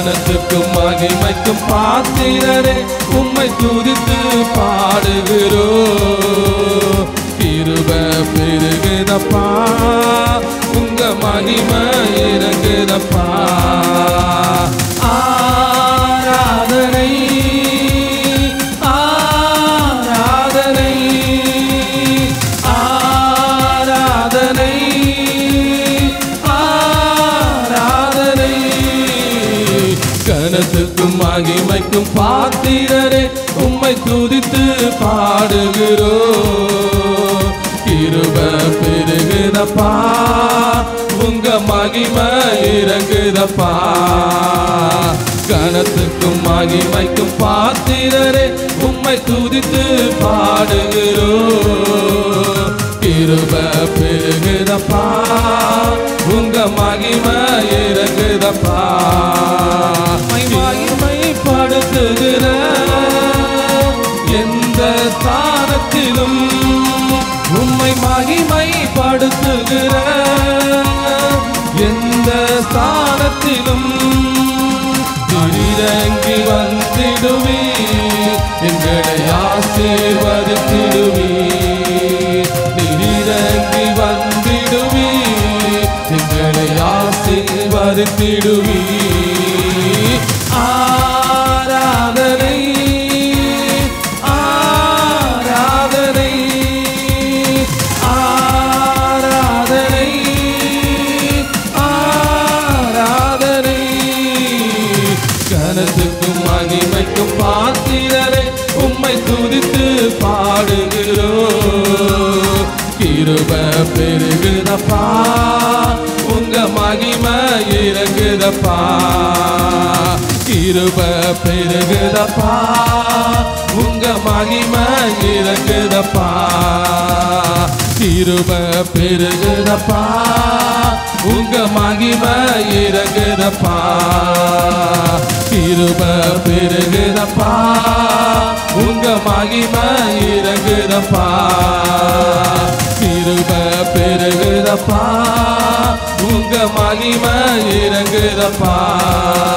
கனத்துக்கும் மகிமைக்கும் பாத்திரரே உம்மை துதித்து பாடுகிறோ கிருப பெருகுதப்பா உங்க மகிமை இறங்குதப்பா ஆராதனை ஆராதனை ஆராதனை ஆராதனை கனத்துக்கும் மகிமைக்கும் பாத்திரரே உம்மை துதித்து பாடுகிறோ கிருப பெருகுதப்பா உங்க மகிமை இறங்குதப்பா கனத்துக்கும் மகிமைக்கும் பாத்திரரே உம்மை துதித்து பாடுகிறோ கிருப பெருகுதப்பா உங்க மகிமை இறங்குதப்பா மகிமைப்படுத்துகிற எந்த ஸ்தானத்திலும் உம்மை மகிமைப்படுத்துகிற எந்த ஸ்தானத்திலும் திடீரங்கி வந்திடுவே எங்களை ஆசீர்வதித்திடுவே திடீரங்கி வந்திடுவே எங்களை ஆசீர்வதித்திடுவே ஆராதனை ஆராதனை ஆராதனை ஆராதனை கனத்துக்கும் மகிமைக்கும் பாத்திரரை உம்மை துதித்து பாடுகிறோ கிருப பெருகுதப்பா உங்க மகிமை இறங்குதப்பா கிருப பெருகுதப்பா உங்க மகிமை இறங்குதப்பா கிருப பெருகுதப்பா உங்க மகிமை இறங்குதப்பா கிருப பெருகுதப்பா உங்க மகிமை இறங்குதப்பா கிருப பெருகுதப்பா உங்க மகிமை இறங்குதப்பா